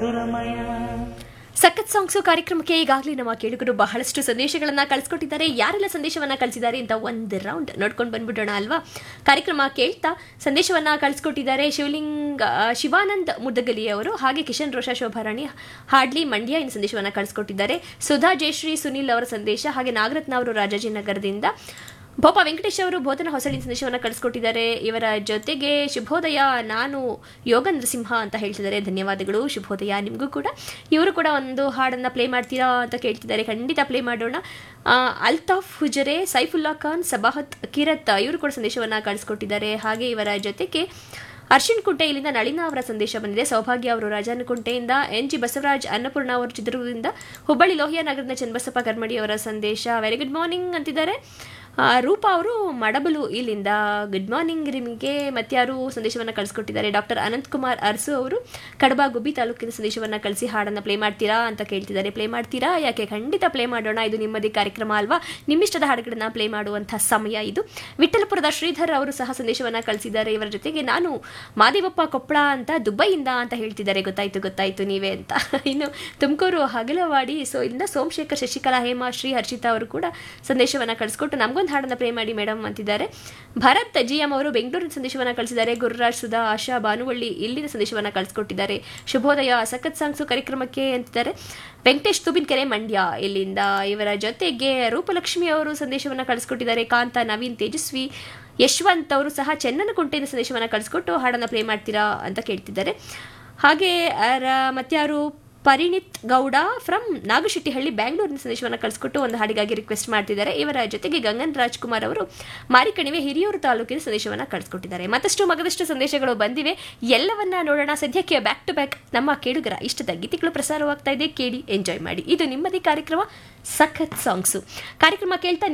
ಸಖತ್ ಸಾಂಗ್ಸು ಕಾರ್ಯಕ್ರಮಕ್ಕೆ ಈಗಾಗಲೇ ನಮ್ಮ ಕೇಳುಗರು ಬಹಳಷ್ಟು ಸಂದೇಶಗಳನ್ನ ಕಳಿಸ್ಕೊಟ್ಟಿದ್ದಾರೆ ಯಾರೆಲ್ಲ ಸಂದೇಶವನ್ನ ಕಳಿಸಿದ್ದಾರೆ ಅಂತ ಒಂದು ರೌಂಡ್ ನೋಡ್ಕೊಂಡು ಬಂದ್ಬಿಡೋಣ ಅಲ್ವಾ ಕಾರ್ಯಕ್ರಮ ಕೇಳ್ತಾ ಸಂದೇಶವನ್ನ ಕಳಿಸ್ಕೊಟ್ಟಿದ್ದಾರೆ ಶಿವಲಿಂಗ ಆ, ಶಿವಾನಂದ್ ಮುದ್ದಗಲಿ ಅವರು ಹಾಗೆ ಕಿಶನ್ ರೋಷಾ ಶೋಭಾರಾಣಿ ಹಾಡ್ಲಿ ಮಂಡ್ಯ ಇನ್ನು ಸಂದೇಶವನ್ನ ಕಳಿಸ್ಕೊಟ್ಟಿದ್ದಾರೆ ಸುಧಾ ಜಯಶ್ರೀ ಸುನಿಲ್ ಅವರ ಸಂದೇಶ ಹಾಗೆ ನಾಗರತ್ನ ಅವರು ರಾಜಾಜಿನಗರದಿಂದ ಭೋಪ ವೆಂಕಟೇಶ್ ಅವರು ಬೋಧನ ಹೊಸಳಿನ ಸಂದೇಶವನ್ನು ಕಳಿಸ್ಕೊಟ್ಟಿದ್ದಾರೆ ಇವರ ಜೊತೆಗೆ ಶುಭೋದಯ ನಾನು ಯೋಗ ನರಸಿಂಹ ಅಂತ ಹೇಳ್ತಿದ್ದಾರೆ ಧನ್ಯವಾದಗಳು ಶುಭೋದಯ ನಿಮಗೂ ಕೂಡ ಇವರು ಕೂಡ ಒಂದು ಹಾಡನ್ನು ಪ್ಲೇ ಮಾಡ್ತೀರಾ ಅಂತ ಕೇಳ್ತಿದ್ದಾರೆ ಖಂಡಿತ ಪ್ಲೇ ಮಾಡೋಣ ಆ, ಅಲ್ತಾಫ್ ಹುಜರೆ ಸೈಫುಲ್ಲಾ ಖಾನ್ ಸಬಾಹತ್ ಕಿರತ್ ಇವರು ಕೂಡ ಸಂದೇಶವನ್ನು ಕಳಿಸ್ಕೊಟ್ಟಿದ್ದಾರೆ ಹಾಗೆ ಇವರ ಜೊತೆಗೆ ಅರ್ಶಿನ್ ಕುಂಟೆ ಇಲ್ಲಿಂದ ನಳಿನಾ ಅವರ ಸಂದೇಶ ಬಂದಿದೆ ಸೌಭಾಗ್ಯ ಅವರು ರಾಜನಕುಂಟೆಯಿಂದ ಎನ್ ಜಿ ಬಸವರಾಜ್ ಅನ್ನಪೂರ್ಣ ಅವರು ಚಿತ್ರದುರ್ಗದಿಂದ ಹುಬ್ಬಳ್ಳಿ ಲೋಹಿಯಾ ನಗರದ ಚನ್ನಬಸಪ್ಪ ಕರ್ಮಡಿ ಅವರ ಸಂದೇಶ ವೆರಿ ಗುಡ್ ಮಾರ್ನಿಂಗ್ ಅಂತಿದ್ದಾರೆ ಆ, ರೂಪಾ ಅವರು ಮಡಬಲು ಇಲ್ಲಿಂದ ಗುಡ್ ಮಾರ್ನಿಂಗ್ ನಿಮಗೆ ಮತ್ತಾರು ಸಂದೇಶವನ್ನು ಕಳಿಸ್ಕೊಟ್ಟಿದ್ದಾರೆ ಡಾಕ್ಟರ್ ಅನಂತ್ ಕುಮಾರ್ ಅರಸು ಅವರು ಕಡಬ ಗುಬ್ಬಿ ತಾಲೂಕಿನ ಸಂದೇಶವನ್ನು ಕಳಿಸಿ ಹಾಡನ್ನು ಪ್ಲೇ ಮಾಡ್ತೀರಾ ಅಂತ ಕೇಳ್ತಿದ್ದಾರೆ ಪ್ಲೇ ಮಾಡ್ತೀರಾ ಯಾಕೆ ಖಂಡಿತ ಪ್ಲೇ ಮಾಡೋಣ ಇದು ನಿಮ್ಮದೇ ಕಾರ್ಯಕ್ರಮ ಅಲ್ವಾ ನಿಮ್ಮಿಷ್ಟದ ಹಾಡುಗಳನ್ನ ಪ್ಲೇ ಮಾಡುವಂಥ ಸಮಯ ಇದು ವಿಠಲಪುರದ ಶ್ರೀಧರ್ ಅವರು ಸಹ ಸಂದೇಶವನ್ನು ಕಳಿಸಿದ್ದಾರೆ ಇವರ ಜೊತೆಗೆ ನಾನು ಮಾದೇವಪ್ಪ ಕೊಪ್ಪಳ ಅಂತ ದುಬೈಯಿಂದ ಅಂತ ಹೇಳ್ತಿದ್ದಾರೆ ಗೊತ್ತಾಯ್ತು ಗೊತ್ತಾಯ್ತು ನೀವೇ ಅಂತ ಇನ್ನು ತುಮಕೂರು ಹಗಲವಾಡಿ ಸೊ ಇಲ್ಲಿಂದ ಸೋಮಶೇಖರ್ ಶಶಿಕಲಾ ಹೇಮಾ ಶ್ರೀ ಹರ್ಷಿತಾ ಅವರು ಕೂಡ ಸಂದೇಶವನ್ನು ಕಳಿಸ್ಕೊಟ್ಟು ನಮಗೊಂದು ಹಾಡನ್ನು ಪ್ಲೇ ಮಾಡಿ ಮೇಡಮ್ ಅಂತಿದ್ದಾರೆ ಭರತ್ ಜಿ ಎಂ ಅವರು ಬೆಂಗಳೂರಿನ ಸಂದೇಶವನ್ನು ಕಳಿಸಿದ್ದಾರೆ ಗುರುರಾಜ್ ಸುಧಾ ಆಶಾ ಭಾನುವಳ್ಳಿ ಇಲ್ಲಿನ ಸಂದೇಶವನ್ನು ಕಳಿಸ್ಕೊಟ್ಟಿದ್ದಾರೆ ಶುಭೋದಯ ಸಖತ್ ಸಾಂಗ್ಸು ಕಾರ್ಯಕ್ರಮಕ್ಕೆ ಅಂತಿದ್ದಾರೆ ವೆಂಕಟೇಶ್ ತುಬಿನ್ಕೆರೆ ಮಂಡ್ಯ ಇಲ್ಲಿಂದ ಇವರ ಜೊತೆಗೆ ರೂಪಲಕ್ಷ್ಮಿ ಅವರು ಸಂದೇಶವನ್ನು ಕಳಿಸ್ಕೊಟ್ಟಿದ್ದಾರೆ ಕಾಂತ ನವೀನ್ ತೇಜಸ್ವಿ ಯಶವಂತ್ ಅವರು ಸಹ ಚೆನ್ನನಕುಂಟೆಯಿಂದ ಸಂದೇಶವನ್ನು ಕಳಿಸ್ಕೊಟ್ಟು ಹಾಡನ್ನು ಪ್ಲೇ ಮಾಡ್ತೀರಾ ಅಂತ ಕೇಳ್ತಿದ್ದಾರೆ ಹಾಗೆ ಅರ- ಮತ್ಯಾರು ಪರಿಣಿತ್ ಗೌಡ ಫ್ರಮ್ ನಾಗಶೆಟ್ಟಿಹಳ್ಳಿ ಬ್ಯಾಂಗ್ಳೂರಿನ ಸಂದೇಶವನ್ನು ಕಳಿಸ್ಕೊಟ್ಟು ಒಂದು ಹಾಡಿಗಾಗಿ ರಿಕ್ವೆಸ್ಟ್ ಮಾಡ್ತಿದ್ದಾರೆ ಇವರ ಜೊತೆಗೆ ಗಂಗನ್ ರಾಜ್ಕುಮಾರ್ ಅವರು ಮಾರಿಕಣಿವೆ ಹಿರಿಯೂರು ತಾಲೂಕಿನ ಸಂದೇಶವನ್ನು ಕಳಿಸ್ಕೊಟ್ಟಿದ್ದಾರೆ ಮತ್ತಷ್ಟು ಮಗದಷ್ಟು ಸಂದೇಶಗಳು ಬಂದಿವೆ ಎಲ್ಲವನ್ನ ನೋಡೋಣ ಸದ್ಯಕ್ಕೆ ಬ್ಯಾಕ್ ಟು ಬ್ಯಾಕ್ ನಮ್ಮ ಕೇಳುಗರ ಇಷ್ಟದ ಗೀತೆಗಳು ಪ್ರಸಾರವಾಗ್ತಾ ಇದೆ ಕೇಳಿ ಎಂಜಾಯ್ ಮಾಡಿ ಇದು ನಿಮ್ಮದೇ ಕಾರ್ಯಕ್ರಮ ಸಖತ್ ಸಾಂಗ್ಸು ಕಾರ್ಯಕ್ರಮ ಕೇಳ್ತಾ